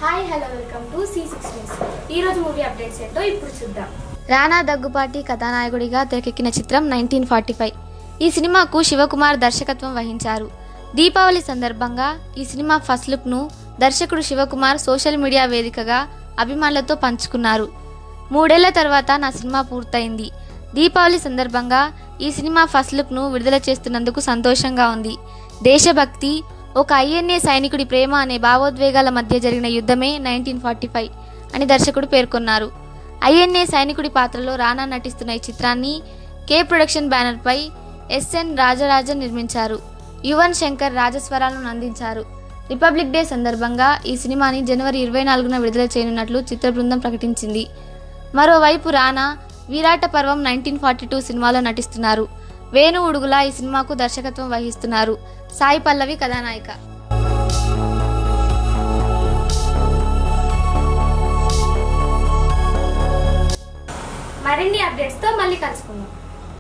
hi hello welcome to C six news ఈ రోజు movie updates ఏంటో ఇప్పుడు చూద్దాం రానా దగ్గుపాటి కథానాయకుడిగా తెరకెక్కిన చిత్రం నైన్టీన్ ఫార్టీ ఫైవ్ ఈ సినిమాకు శివకుమార్ దర్శకత్వం వహించారు దీపావళి సందర్భంగా ఈ సినిమా ఫస్ట్ లుక్ను దర్శకుడు శివకుమార్ సోషల్ మీడియా వేదికగా అభిమానులతో పంచుకున్నారు మూడేళ్ల తర్వాత నా సినిమా పూర్తయింది దీపావళి సందర్భంగా ఈ సినిమా ఫస్ట్ లుక్ను విడుదల చేస్తున్నందుకు సంతోషంగా ఉంది దేశభక్తి ఒక ఐఎన్ఏ సైనికుడి ప్రేమ అనే భావోద్వేగాల మధ్య జరిగిన యుద్ధమే నైన్టీన్ ఫార్టీ ఫైవ్ అని దర్శకుడు పేర్కొన్నారు ఐఎన్ఏ సైనికుడి పాత్రలో రానా నటిస్తున్న ఈ చిత్రాన్ని కే ప్రొడక్షన్ బ్యానర్పై ఎస్ఎన్ రాజరాజన్ నిర్మించారు యువన్ శంకర్ రాజస్వరాలను అందించారు రిపబ్లిక్ డే సందర్భంగా ఈ సినిమాని జనవరి ఇరవై నాలుగున విడుదల చేయనున్నట్లు చిత్ర బృందం ప్రకటించింది మరోవైపు రానా విరాట పర్వం నైన్టీన్ ఫార్టీ టూ సినిమాలో నటిస్తున్నారు వేణు ఉడుగుల ఈ సినిమాకు దర్శకత్వం వహిస్తున్నారు సాయి పల్లవి కథానాయిక మరిన్ని అప్డేట్స్తో మళ్ళీ కలుసుకుందాం